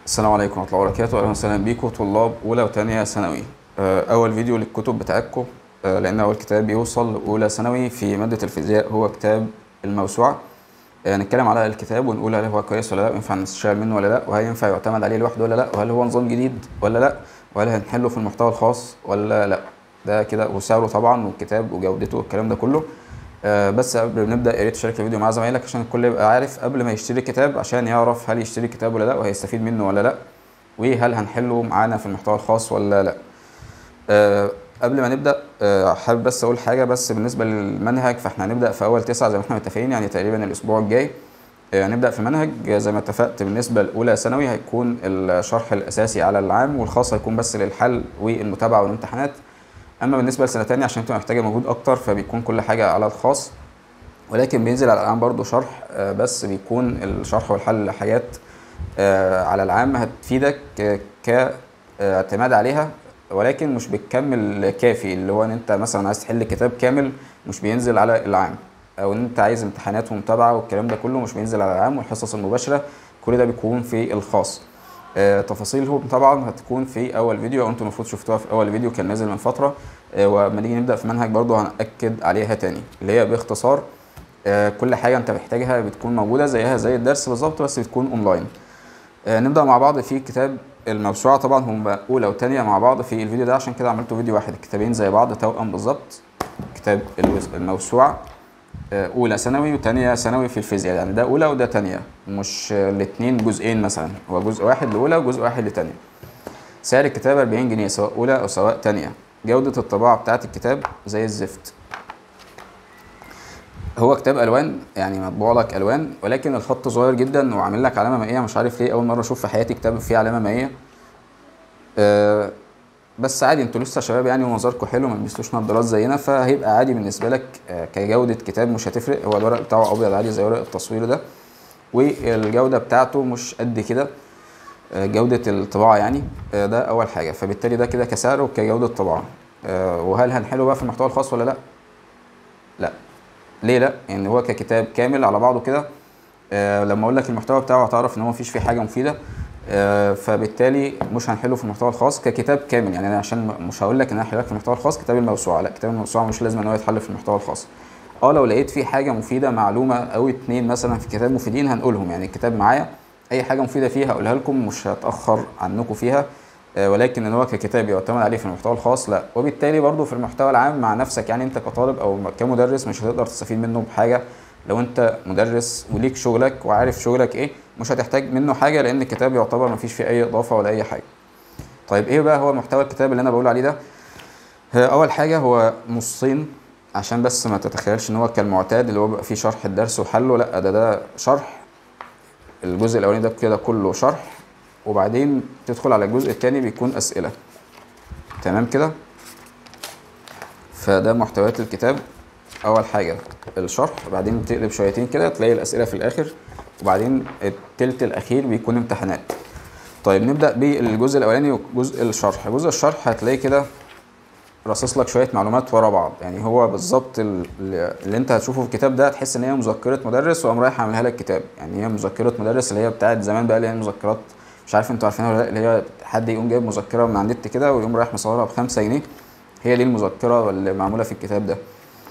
السلام عليكم ورحمة الله وبركاته أهلا وسهلا بيكم طلاب أولى وتانية ثانوي آه، أول فيديو للكتب بتاعتكم آه، لأن أول كتاب بيوصل لأولى ثانوي في مادة الفيزياء هو كتاب الموسوعة آه، هنتكلم على الكتاب ونقول هل هو كويس ولا لا وينفع نشتغل منه ولا لا وهل ينفع يعتمد عليه لوحده ولا لا وهل هو نظام جديد ولا لا وهل هنحله في المحتوى الخاص ولا لا ده كده وسعره طبعا والكتاب وجودته والكلام ده كله آه، بس قبل ما نبدا يا ريت تشارك الفيديو مع زمايلك عشان الكل يبقى عارف قبل ما يشتري الكتاب عشان يعرف هل يشتري الكتاب ولا لا وهيستفيد منه ولا لا وهل هنحله معانا في المحتوى الخاص ولا لا أه قبل ما نبدا أه حابب بس اقول حاجه بس بالنسبه للمنهج فاحنا هنبدا في اول تسعة زي ما احنا متفقين يعني تقريبا الاسبوع الجاي أه هنبدا في المنهج زي ما اتفقت بالنسبه لاولى ثانوي هيكون الشرح الاساسي على العام والخاص هيكون بس للحل والمتابعه والامتحانات اما بالنسبه لسنه تانية عشان تبقى محتاجه مجهود اكتر فبيكون كل حاجه على الخاص ولكن بينزل على العام برضو شرح أه بس بيكون الشرح والحل حاجات آه، على العام هتفيدك آه، كاعتماد عليها ولكن مش بالكم كافي اللي هو ان انت مثلا عايز تحل كتاب كامل مش بينزل على العام او ان انت عايز امتحانات ومتابعه والكلام ده كله مش بينزل على العام والحصص المباشره كل ده بيكون في الخاص آه، تفاصيلهم طبعا هتكون في اول فيديو او انتوا المفروض شفتوها في اول فيديو كان نازل من فتره آه، ولما نيجي نبدا في منهج برضو هنأكد عليها تاني اللي هي باختصار آه، كل حاجه انت محتاجها بتكون موجوده زيها زي الدرس بالظبط بس بتكون اونلاين آه، نبدا مع بعض في كتاب الموسوعه طبعا هم اولى وثانيه مع بعض في الفيديو ده عشان كده عملته فيديو واحد الكتابين زي بعض توأم بالظبط كتاب الوز- الموسوعه آه، اولى ثانوي وثانيه ثانوي في الفيزياء يعني ده اولى وده ثانيه مش الاثنين جزئين مثلا هو جزء واحد لاولى وجزء واحد لثانيه سعر الكتاب 40 جنيه سواء اولى او سواء ثانيه جوده الطباعه بتاعه الكتاب زي الزفت هو كتاب الوان يعني مطبوع لك الوان ولكن الخط صغير جدا وعامل لك علامه مائيه مش عارف ليه اول مره اشوف في حياتي كتاب فيه علامه مائيه أه بس عادي انتوا لسه شباب يعني ومنظركم حلو ما تلبسوش نظارات زينا فهيبقى عادي بالنسبه لك أه كجوده كتاب مش هتفرق هو الورق بتاعه ابيض عادي زي ورق التصوير ده والجوده بتاعته مش قد كده أه جوده الطباعه يعني أه ده اول حاجه فبالتالي ده كده كسعر وكجوده طباعه أه وهل هنحله بقى في المحتوى الخاص ولا لا لا ليه لا يعني هو ككتاب كامل على بعضه كده آه لما اقول لك المحتوى بتاعه هتعرف ان هو مفيش فيه حاجه مفيده آه فبالتالي مش هنحله في المحتوى الخاص ككتاب كامل يعني انا عشان م- مش هقول لك ان انا هحلك في المحتوى الخاص كتاب الموسوعه لا كتاب الموسوعه مش لازم ان هو يتحل في المحتوى الخاص اه لو لقيت فيه حاجه مفيده معلومه او اتنين مثلا في كتاب مفيدين هنقولهم يعني الكتاب معايا اي حاجه مفيده فيها هقولها لكم مش هتاخر عنكم فيها آه، ولكن ان هو ككتاب يعتمد عليه في المحتوى الخاص لا وبالتالي برضو في المحتوى العام مع نفسك يعني انت كطالب او كمدرس مش هتقدر تستفيد منه بحاجه لو انت مدرس وليك شغلك وعارف شغلك ايه مش هتحتاج منه حاجه لان الكتاب يعتبر مفيش فيه اي اضافه ولا اي حاجه طيب ايه بقى هو محتوى الكتاب اللي انا بقول عليه ده آه، اول حاجه هو نصين عشان بس ما تتخيلش ان هو كالمعتاد اللي هو بيبقى فيه شرح الدرس وحله لا ده ده شرح الجزء الاولاني ده كده كله شرح وبعدين تدخل على الجزء الثاني بيكون اسئله تمام كده فده محتويات الكتاب اول حاجه الشرح بعدين تقلب شويتين كده تلاقي الاسئله في الاخر وبعدين التلت الاخير بيكون امتحانات طيب نبدا بالجزء الاولاني وجزء الشرح جزء الشرح هتلاقي كده رصص لك شويه معلومات ورا بعض يعني هو بالظبط ال- اللي انت هتشوفه في الكتاب ده هتحس ان هي مذكره مدرس وقام رايح عاملها لك كتاب يعني هي مذكره مدرس اللي هي بتاعت زمان بقى اللي هي المذكرات مش عارف انتوا عارفينها ولا لا اللي هي حد يقوم جايب مذكره من على النت كده ويقوم رايح مصورها بخمسة جنيه هي دي المذكره اللي معموله في الكتاب ده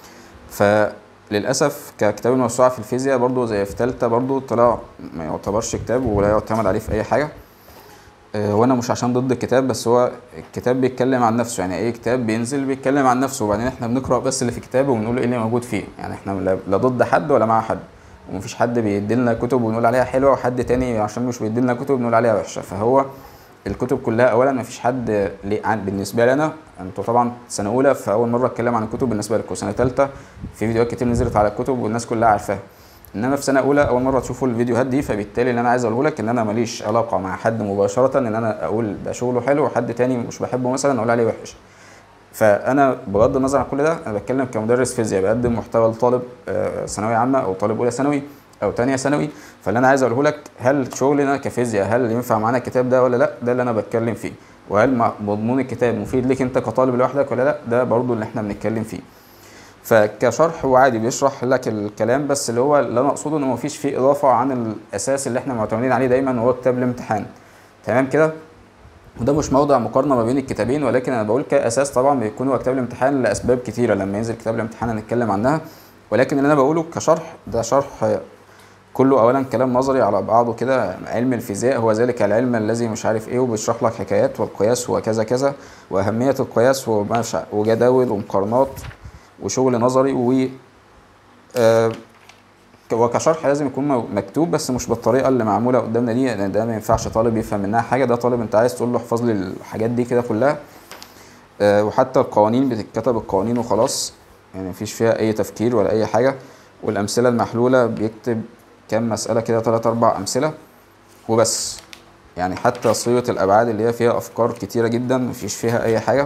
فللاسف ككتاب الموسوعه في الفيزياء برضو زي في ثالثه برضو طلع ما يعتبرش كتاب ولا يعتمد عليه في اي حاجه آه، وانا مش عشان ضد الكتاب بس هو الكتاب بيتكلم عن نفسه يعني اي كتاب بينزل بيتكلم عن نفسه وبعدين احنا بنقرا بس اللي في كتابه ونقول ايه اللي موجود فيه يعني احنا لا- لا ضد حد ولا مع حد ومفيش حد بيديلنا كتب ونقول عليها حلوه وحد تاني عشان مش بيديلنا كتب نقول عليها وحشه فهو الكتب كلها اولا مفيش حد ليه عن بالنسبه لي انا انتوا طبعا سنه اولى فاول مره اتكلم عن الكتب بالنسبه لكم سنه ثالثه في فيديوهات كتير نزلت على الكتب والناس كلها عارفاها انما في سنه اولى اول مره تشوفوا الفيديوهات دي فبالتالي اللي انا عايز اقوله لك ان انا ماليش علاقه مع حد مباشره ان انا اقول ده شغله حلو وحد تاني مش بحبه مثلا اقول عليه وحش فانا بغض النظر عن كل ده انا بتكلم كمدرس فيزياء بقدم محتوى لطالب آه، ثانويه عامه او طالب اولى ثانوي او تانية ثانوي فاللي انا عايز اقوله لك هل شغلنا كفيزياء هل ينفع معانا الكتاب ده ولا لا ده اللي انا بتكلم فيه وهل مع- مضمون الكتاب مفيد ليك انت كطالب لوحدك ولا لا ده برضو اللي احنا بنتكلم فيه فكشرح هو عادي بيشرح لك الكلام بس اللي هو اللي انا اقصده ان مفيش فيه اضافه عن الاساس اللي احنا معتمدين عليه دايما وهو كتاب الامتحان تمام كده وده مش موضع مقارنه ما بين الكتابين ولكن انا بقول كاساس طبعا بيكون هو كتاب الامتحان لاسباب كتيره لما ينزل كتاب الامتحان هنتكلم عنها ولكن اللي انا بقوله كشرح ده شرح كله اولا كلام نظري على بعضه كده علم الفيزياء هو ذلك العلم الذي مش عارف ايه وبيشرح لك حكايات والقياس وكذا كذا واهميه القياس ومش ع- وجداول ومقارنات وشغل نظري و آه، ك- وكشرح لازم يكون مو- مكتوب بس مش بالطريقه اللي معموله قدامنا دي لان ده ما ينفعش طالب يفهم منها حاجه ده طالب انت عايز تقول له احفظ لي الحاجات دي كده كلها آه، وحتى القوانين بتتكتب القوانين وخلاص يعني مفيش فيها اي تفكير ولا اي حاجه والامثله المحلوله بيكتب كام مساله كده تلات اربع امثله وبس يعني حتى صيغه الابعاد اللي هي فيها افكار كتيره جدا مفيش فيها اي حاجه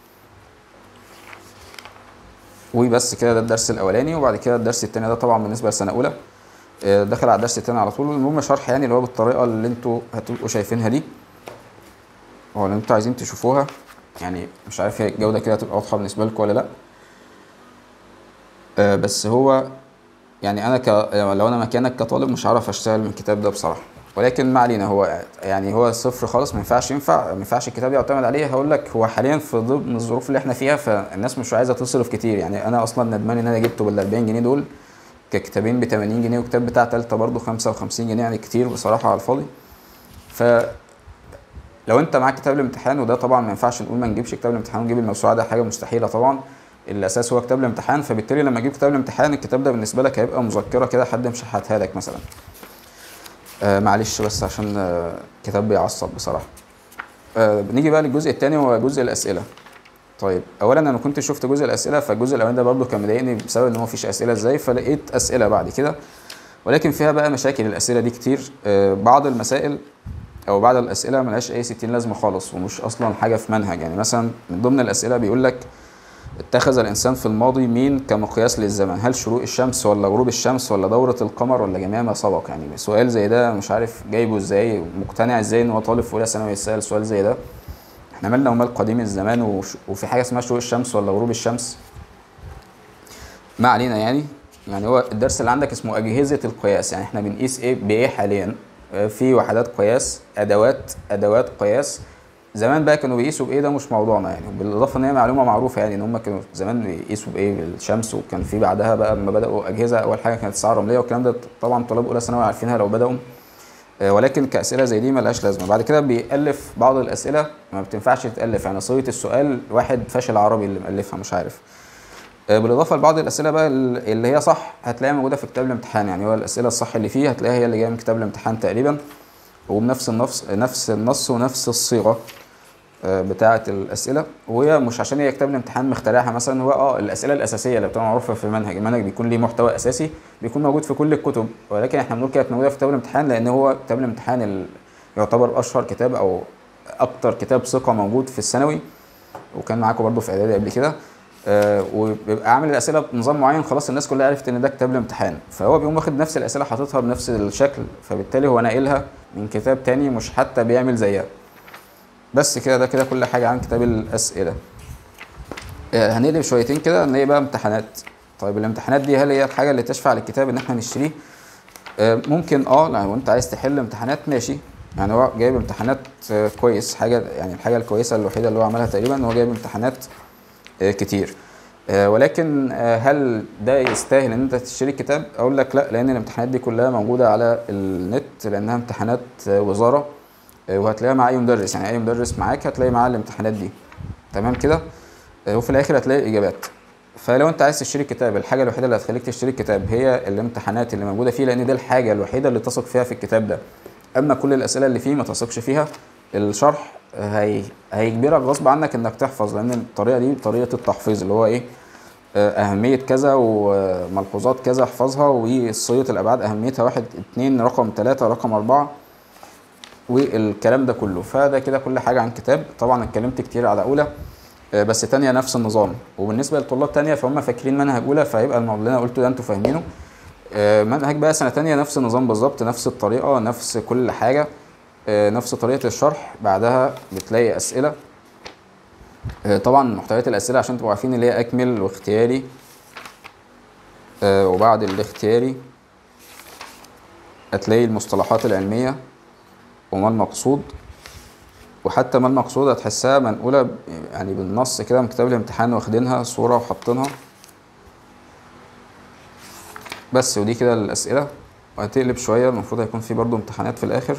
وبس كده ده الدرس الاولاني وبعد كده الدرس التاني ده طبعا بالنسبه لسنه اولى آه، داخل على الدرس التاني على طول المهم شرح يعني اللي هو بالطريقه اللي انتوا هتبقوا شايفينها دي هو اللي انتوا عايزين تشوفوها يعني مش عارف هي الجوده كده هتبقى واضحه بالنسبه لكم ولا لا آه، بس هو يعني انا ك... لو انا مكانك كطالب مش هعرف اشتغل من الكتاب ده بصراحه ولكن ما علينا هو يعني هو صفر خالص ما ينفعش ينفع ما ينفعش الكتاب يعتمد عليه هقول لك هو حاليا في ضمن الظروف اللي احنا فيها فالناس مش عايزه تصرف كتير يعني انا اصلا ندمان ان انا جبته بال 40 جنيه دول ككتابين ب 80 جنيه وكتاب بتاع تالتة برضه 55 جنيه يعني كتير بصراحه على الفاضي ف لو انت معاك كتاب الامتحان وده طبعا ما ينفعش نقول ما نجيبش كتاب الامتحان ونجيب الموسوعه ده حاجه مستحيله طبعا الاساس هو كتاب الامتحان فبالتالي لما اجيب كتاب الامتحان الكتاب ده بالنسبه لك هيبقى مذكره كده حد مشحتها لك مثلا آه معلش بس عشان آه كتاب بيعصب بصراحه آه بنيجي بقى للجزء الثاني وهو جزء الاسئله طيب اولا انا كنت شفت جزء الاسئله فالجزء الاولاني ده برضه كان مضايقني بسبب ان هو مفيش اسئله ازاي فلقيت اسئله بعد كده ولكن فيها بقى مشاكل الاسئله دي كتير آه بعض المسائل او بعض الاسئله ملهاش اي 60 لازمه خالص ومش اصلا حاجه في منهج يعني مثلا من ضمن الاسئله بيقول لك اتخذ الانسان في الماضي مين كمقياس للزمن هل شروق الشمس ولا غروب الشمس ولا دوره القمر ولا جميع ما سبق يعني سؤال زي ده مش عارف جايبه ازاي مقتنع ازاي ان هو طالب في اولى ثانوي يسال سؤال زي ده احنا مالنا ومال قديم الزمان وش- وفي حاجه اسمها شروق الشمس ولا غروب الشمس ما علينا يعني يعني هو الدرس اللي عندك اسمه اجهزه القياس يعني احنا بنقيس ايه بايه حاليا آه، في وحدات قياس ادوات ادوات قياس زمان بقى كانوا بيقيسوا بايه ده مش موضوعنا يعني بالاضافه ان هي معلومه معروفه يعني ان هم كانوا زمان بيقيسوا بايه بالشمس وكان في بعدها بقى لما بداوا اجهزه اول حاجه كانت الساعه الرمليه والكلام ده طبعا طلاب اولى ثانوي عارفينها لو بداوا آه، ولكن كاسئله زي دي ملهاش لازمه بعد كده بيالف بعض الاسئله ما بتنفعش تالف يعني صيغه السؤال واحد فاشل عربي اللي مالفها مش عارف آه، بالاضافه لبعض الاسئله بقى ال- اللي هي صح هتلاقيها موجوده في كتاب الامتحان يعني هو الاسئله الصح اللي فيه هتلاقيها هي اللي جايه من كتاب الامتحان تقريبا وبنفس النص نفس النص ونفس الصيغه آه، بتاعه الاسئله وهي مش عشان هي كتاب الامتحان مخترعها مثلا هو اه الاسئله الاساسيه اللي بتبقى معروفه في المنهج المنهج بيكون ليه محتوى اساسي بيكون موجود في كل الكتب ولكن احنا بنقول كانت موجوده في كتاب الامتحان لان هو كتاب الامتحان ال- يعتبر اشهر كتاب او اكتر كتاب ثقه موجود في الثانوي وكان معاكم برضو في اعدادي قبل كده آه وبيبقى عامل الاسئله بنظام معين خلاص الناس كلها عرفت ان ده كتاب الامتحان فهو بيقوم واخد نفس الاسئله حاططها بنفس الشكل فبالتالي هو ناقلها من كتاب تاني مش حتى بيعمل زيها بس كده ده كده كل حاجه عن كتاب الاسئله آه هنقلب شويتين كده ان هي بقى امتحانات طيب الامتحانات دي هل هي الحاجه اللي تشفع للكتاب ان احنا نشتريه آه ممكن اه لو انت عايز تحل امتحانات ماشي يعني هو جايب امتحانات آه كويس حاجه يعني الحاجه الكويسه الوحيده اللي هو عملها تقريبا ان هو جايب امتحانات آه، كتير آه، ولكن آه، هل ده يستاهل ان انت تشتري الكتاب اقول لك لا لان الامتحانات دي كلها موجوده على النت لانها امتحانات آه، وزاره آه، وهتلاقيها مع اي مدرس يعني اي مدرس معاك هتلاقي معاه الامتحانات دي تمام كده آه، وفي الاخر هتلاقي الاجابات فلو انت عايز تشتري الكتاب الحاجه الوحيده اللي هتخليك تشتري الكتاب هي الامتحانات اللي موجوده فيه لان دي الحاجه الوحيده اللي تثق فيها في الكتاب ده اما كل الاسئله اللي فيه ما تثقش فيها الشرح هي هيجبرك غصب عنك انك تحفظ لان الطريقه دي طريقه التحفيظ اللي هو ايه آه، اهميه كذا وملحوظات كذا احفظها وصيغه الابعاد اهميتها واحد اتنين رقم ثلاثة رقم اربعة والكلام ده كله فده كده كل حاجه عن كتاب طبعا اتكلمت كتير على اولى آه، بس تانية نفس النظام وبالنسبه لطلاب تانية فهم فاكرين منهج اولى فهيبقى الموضوع اللي انا قلته ده انتوا فاهمينه آه، منهج بقى سنه تانية نفس النظام بالظبط نفس الطريقه نفس كل حاجه آه، نفس طريقه الشرح بعدها بتلاقي اسئله آه، طبعا محتويات الاسئله عشان تبقوا عارفين اللي هي اكمل واختياري آه، وبعد الاختياري هتلاقي المصطلحات العلميه وما المقصود وحتى ما المقصود هتحسها منقولة ب- يعني بالنص كده من كتاب الامتحان واخدينها صورة وحاطينها بس ودي كده الأسئلة وهتقلب شوية المفروض هيكون في برضو امتحانات في الآخر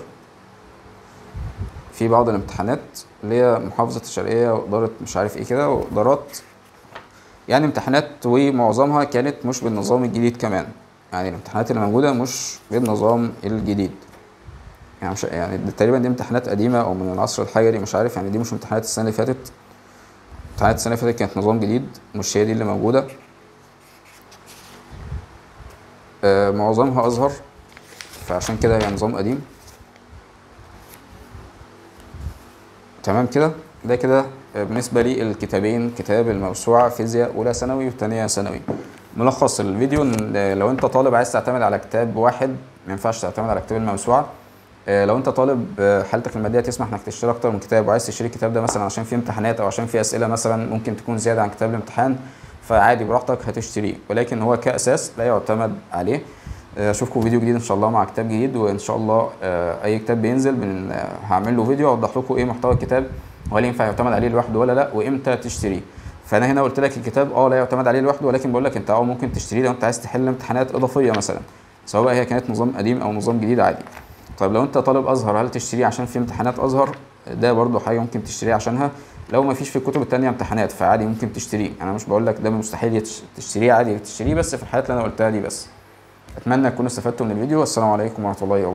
في بعض الامتحانات اللي هي محافظة الشرقية وإدارة مش عارف ايه كده وإدارات يعني امتحانات ومعظمها كانت مش بالنظام الجديد كمان يعني الامتحانات اللي موجودة مش بالنظام الجديد يعني مش يعني دي تقريبا دي امتحانات قديمة أو من العصر الحجري مش عارف يعني دي مش امتحانات السنة اللي فاتت امتحانات السنة اللي فاتت كانت نظام جديد مش هي دي اللي موجودة آه معظمها أزهر فعشان كده هي نظام قديم تمام كده ده كده بالنسبة لي الكتابين كتاب الموسوعة فيزياء أولى ثانوي وتانية ثانوي ملخص الفيديو إن لو أنت طالب عايز تعتمد على كتاب واحد ما ينفعش تعتمد على كتاب الموسوعة آه، لو أنت طالب آه، حالتك المادية تسمح إنك تشتري أكتر من كتاب وعايز تشتري الكتاب ده مثلا عشان فيه امتحانات أو عشان فيه أسئلة مثلا ممكن تكون زيادة عن كتاب الامتحان فعادي براحتك هتشتريه ولكن هو كأساس لا يعتمد عليه آه، اشوفكم فيديو جديد ان شاء الله مع كتاب جديد وان شاء الله آه، اي كتاب بينزل بن... آه، هعمل له فيديو اوضح لكم ايه محتوى الكتاب وهل ينفع يعتمد عليه لوحده ولا لا وامتى تشتريه فانا هنا قلت لك الكتاب اه لا يعتمد عليه لوحده ولكن بقول لك انت اه ممكن تشتريه لو انت عايز تحل امتحانات اضافيه مثلا سواء بقى هي كانت نظام قديم او نظام جديد عادي طيب لو انت طالب ازهر هل تشتريه عشان في امتحانات ازهر ده برضو حاجه ممكن تشتريه عشانها لو ما فيش في الكتب التانية امتحانات فعادي ممكن تشتريه انا مش بقول لك ده مستحيل يتش- تشتريه عادي تشتريه بس في الحالات اللي انا قلتها دي بس اتمنى تكونوا استفدتوا من الفيديو والسلام عليكم ورحمه الله وبركاته